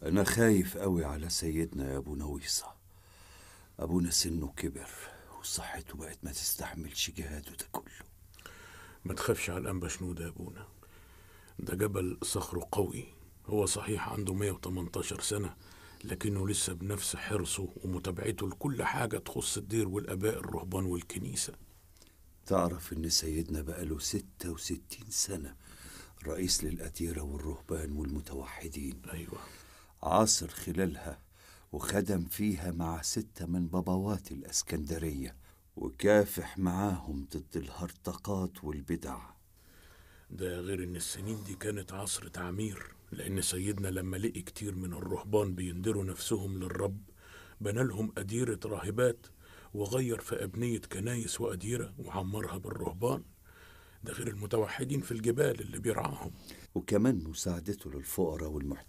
أنا خايف قوي على سيدنا يا أبو نويصة أبونا سنه كبر وصحته بقت ما تستحملش جهاده ده كله ما تخافش على الأنبا شنودة يا أبونا ده جبل صخره قوي هو صحيح عنده 118 سنة لكنه لسه بنفس حرصه ومتابعته لكل حاجة تخص الدير والآباء الرهبان والكنيسة تعرف إن سيدنا بقاله ستة وستين سنة رئيس للأديرة والرهبان والمتوحدين أيوة عاصر خلالها وخدم فيها مع ستة من بابوات الأسكندرية وكافح معاهم ضد الهرطقات والبدع ده غير إن السنين دي كانت عصر تعمير لأن سيدنا لما لقي كتير من الرهبان بيندروا نفسهم للرب بنى لهم أديرة راهبات وغير في أبنية كنايس وأديرة وعمرها بالرهبان ده غير المتوحدين في الجبال اللي بيرعاهم وكمان مساعدته للفقراء والمحتاجين